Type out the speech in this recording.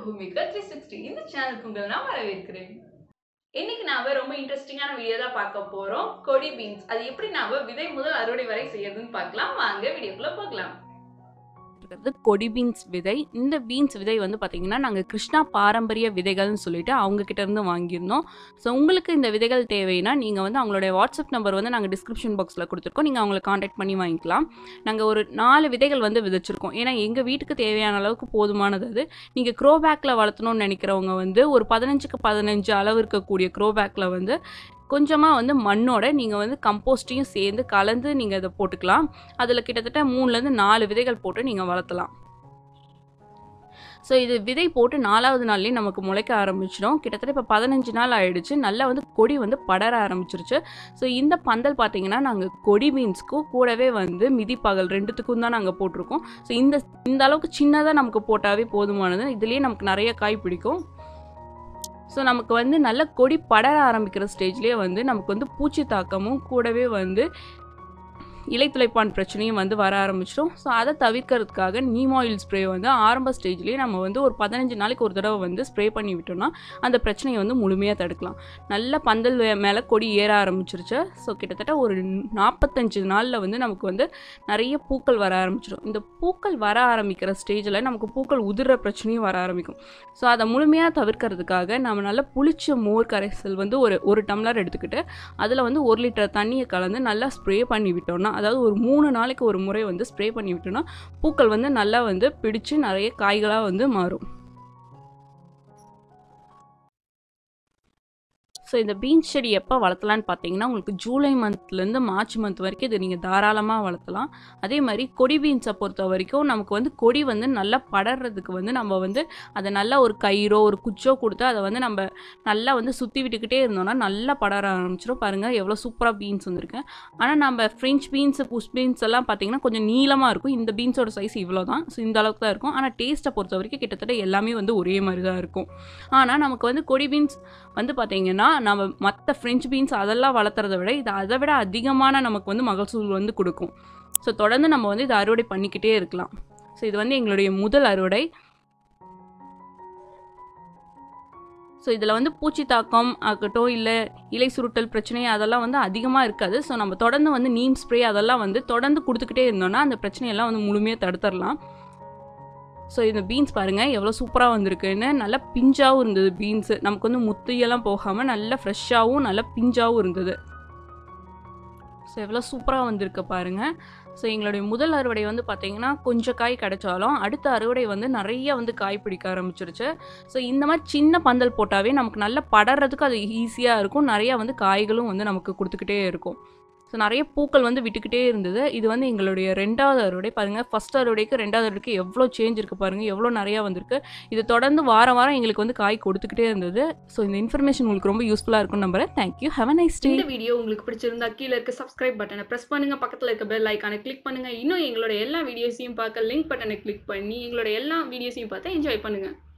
Bhumika three sixty இந்த சேனலுக்கு உங்களை நான் வரவேற்கிறேன் இன்னைக்கு நாம ரொம்ப இன்ட்ரெஸ்டிங்கான வீடியோ தான் பார்க்க போறோம் கொடி பீன்ஸ் அது எப்படி நாம விதை முதல் அறுவடை வரை செய்யறதுன்னு பார்க்கலாம் வாங்க வீடியோக்குள்ள போகலாம் இருக்கிறது கொடி பீன்ஸ் விதை இந்த பீன்ஸ் விதை வந்து பார்த்திங்கன்னா நாங்கள் கிருஷ்ணா பாரம்பரிய விதைகள்னு சொல்லிட்டு அவங்க கிட்ட இருந்து வாங்கியிருந்தோம் ஸோ உங்களுக்கு இந்த விதைகள் தேவைன்னா நீங்கள் வந்து அவங்களுடைய வாட்ஸ்அப் நம்பர் வந்து நாங்கள் டிஸ்கிரிப்ஷன் பாக்ஸில் கொடுத்துருக்கோம் நீங்கள் அவங்களை காண்டாக்ட் பண்ணி வாங்கிக்கலாம் நாங்கள் ஒரு நாலு விதைகள் வந்து விதைச்சிருக்கோம் ஏன்னா எங்கள் வீட்டுக்கு தேவையான அளவுக்கு போதுமானது அது நீங்கள் க்ரோ பேக்கில் வளர்த்தணும்னு நினைக்கிறவங்க வந்து ஒரு பதினஞ்சுக்கு பதினஞ்சு அளவு இருக்கக்கூடிய க்ரோ பேக்கில் வந்து கொஞ்சமாக வந்து மண்ணோட நீங்கள் வந்து கம்போஸ்ட்டையும் சேர்ந்து கலந்து நீங்கள் இதை போட்டுக்கலாம் அதில் கிட்டத்தட்ட மூணுலேருந்து நாலு விதைகள் போட்டு நீங்கள் வளர்த்தலாம் ஸோ இது விதை போட்டு நாலாவது நாள்லேயே நமக்கு முளைக்க ஆரம்பிச்சிடும் கிட்டத்தட்ட இப்போ பதினஞ்சு நாள் ஆயிடுச்சு நல்லா வந்து கொடி வந்து படர ஆரம்பிச்சிருச்சு ஸோ இந்த பந்தல் பார்த்தீங்கன்னா நாங்கள் கொடி பீன்ஸ்க்கும் கூடவே வந்து மிதிப்பாகல் ரெண்டுத்துக்கும் தான் நாங்கள் போட்டிருக்கோம் ஸோ இந்த இந்த அளவுக்கு சின்னதாக நமக்கு போட்டாவே போதுமானது இதுலேயே நமக்கு நிறைய காய் பிடிக்கும் ஸோ நமக்கு வந்து நல்ல கொடி படர ஆரம்பிக்கிற ஸ்டேஜ்லேயே வந்து நமக்கு வந்து பூச்சி தாக்கமும் கூடவே வந்து இலைத்துளைப்பான் பிரச்சனையும் வந்து வர ஆரம்பிச்சிடும் ஸோ அதை தவிர்க்கிறதுக்காக நீம் ஆயில் ஸ்ப்ரே வந்து ஆரம்ப ஸ்டேஜ்லேயே நம்ம வந்து ஒரு பதினஞ்சு நாளைக்கு ஒரு தடவை வந்து ஸ்ப்ரே பண்ணி விட்டோம்னா அந்த பிரச்சனையை வந்து முழுமையாக தடுக்கலாம் நல்ல பந்தல் மேலே கொடி ஏற ஆரம்பிச்சிருச்சு ஸோ கிட்டத்தட்ட ஒரு நாற்பத்தஞ்சு நாளில் வந்து நமக்கு வந்து நிறைய பூக்கள் வர ஆரம்பிச்சிடும் இந்த பூக்கள் வர ஆரம்பிக்கிற ஸ்டேஜில் நமக்கு பூக்கள் உதிர்ற பிரச்சனையும் வர ஆரம்பிக்கும் ஸோ அதை முழுமையாக தவிர்க்கிறதுக்காக நம்ம நல்ல புளிச்ச மோர் கரைசல் வந்து ஒரு ஒரு டம்ளர் எடுத்துக்கிட்டு அதில் வந்து ஒரு லிட்டர் தண்ணியை கலந்து நல்லா ஸ்ப்ரே பண்ணி விட்டோம்னா அதாவது ஒரு மூணு நாளைக்கு ஒரு முறை வந்து ஸ்ப்ரே பண்ணி விட்டோம்னா பூக்கள் வந்து நல்லா வந்து பிடிச்சு நிறைய காய்களாக வந்து மாறும் ஸோ இந்த பீன்ஸ் செடி எப்போ வளர்த்தலான்னு பார்த்தீங்கன்னா உங்களுக்கு ஜூலை மந்த்லேருந்து மார்ச் மந்த் வரைக்கும் இது நீங்கள் தாராளமாக வளர்த்தலாம் அதே மாதிரி கொடி பீன்ஸை பொறுத்த வரைக்கும் நமக்கு வந்து கொடி வந்து நல்லா படறதுக்கு வந்து நம்ம வந்து அதை நல்லா ஒரு கயிறோ ஒரு குச்சோ கொடுத்து அதை வந்து நம்ம நல்லா வந்து சுற்றி விட்டுக்கிட்டே இருந்தோம்னா நல்லா படர ஆரம்பிச்சிடும் பாருங்கள் எவ்வளோ சூப்பராக பீன்ஸ் வந்திருக்கு ஆனால் நம்ம ஃப்ரெஞ்ச் பீன்ஸ் புஷ் பீன்ஸ் எல்லாம் பார்த்தீங்கன்னா கொஞ்சம் நீளமாக இருக்கும் இந்த பீன்ஸோட சைஸ் இவ்வளோ தான் ஸோ இந்த அளவுக்கு தான் இருக்கும் ஆனால் டேஸ்ட்டை பொறுத்த வரைக்கும் கிட்டத்தட்ட எல்லாமே வந்து ஒரே மாதிரி தான் இருக்கும் ஆனால் நமக்கு வந்து கொடி பீன்ஸ் வந்து பார்த்தீங்கன்னா நம்ம மற்ற ஃப்ரெஞ்ச் பீன்ஸ் அதெல்லாம் வளர்த்துறத விட இது அதை விட அதிகமான நமக்கு வந்து மகசூல் வந்து கொடுக்கும் ஸோ தொடர்ந்து நம்ம வந்து இதை அறுவடை பண்ணிக்கிட்டே இருக்கலாம் ஸோ இது வந்து எங்களுடைய முதல் அறுவடை ஸோ இதில் வந்து பூச்சி தாக்கம் ஆகட்டும் இல்லை இலை சுருட்டல் பிரச்சனை அதெல்லாம் வந்து அதிகமாக இருக்காது ஸோ நம்ம தொடர்ந்து வந்து நீம் ஸ்ப்ரே அதெல்லாம் வந்து தொடர்ந்து கொடுத்துக்கிட்டே இருந்தோம்னா அந்த பிரச்சனையெல்லாம் வந்து முழுமையாக தடுத்துடலாம் ஸோ இந்த பீன்ஸ் பாருங்கள் எவ்வளோ சூப்பராக வந்திருக்குன்னு நல்லா பிஞ்சாகவும் இருந்தது பீன்ஸு நமக்கு வந்து முத்தையெல்லாம் போகாமல் நல்லா ஃப்ரெஷ்ஷாகவும் நல்லா பிஞ்சாகவும் இருந்தது ஸோ எவ்வளோ சூப்பராக வந்திருக்கு பாருங்கள் ஸோ எங்களுடைய முதல் அறுவடை வந்து பார்த்திங்கன்னா கொஞ்சம் காய் கிடைச்சாலும் அடுத்த அறுவடை வந்து நிறைய வந்து காய் பிடிக்க ஆரம்பிச்சிருச்சு ஸோ இந்த மாதிரி சின்ன பந்தல் போட்டாவே நமக்கு நல்லா படறதுக்கு அது ஈஸியாக இருக்கும் நிறையா வந்து காய்களும் வந்து நமக்கு கொடுத்துக்கிட்டே இருக்கும் ஸோ நிறைய பூக்கள் வந்து விட்டுக்கிட்டே இருந்தது இது வந்து எங்களுடைய ரெண்டாவது அறுவடை பாருங்கள் ஃபஸ்ட் அறுவடைக்கு ரெண்டாவது அறுவடைக்கு எவ்வளோ சேஞ்ச் இருக்குது பாருங்கள் எவ்வளோ நிறையா வந்திருக்கு இது தொடர்ந்து வாரம் வாரம் எங்களுக்கு வந்து காய் கொடுத்துக்கிட்டே இருந்தது ஸோ இந்த இன்ஃபர்மேஷன் உங்களுக்கு ரொம்ப யூஸ்ஃபுல்லாக இருக்கும் நம்புறேன் thank you have a nice day இந்த வீடியோ உங்களுக்கு பிடிச்சிருந்தா கீழே இருக்க சப்ஸ்கிரைப் பட்டனை ப்ரெஸ் பண்ணுங்க பக்கத்தில் இருக்க பெல் ஐக்கானை கிளிக் பண்ணுங்க இன்னும் எங்களோட எல்லா வீடியோஸையும் பார்க்க லிங்க் பட்டனை கிளிக் பண்ணி எங்களோட எல்லா வீடியோஸையும் பார்த்து என்ஜாய் பண்ணுங்க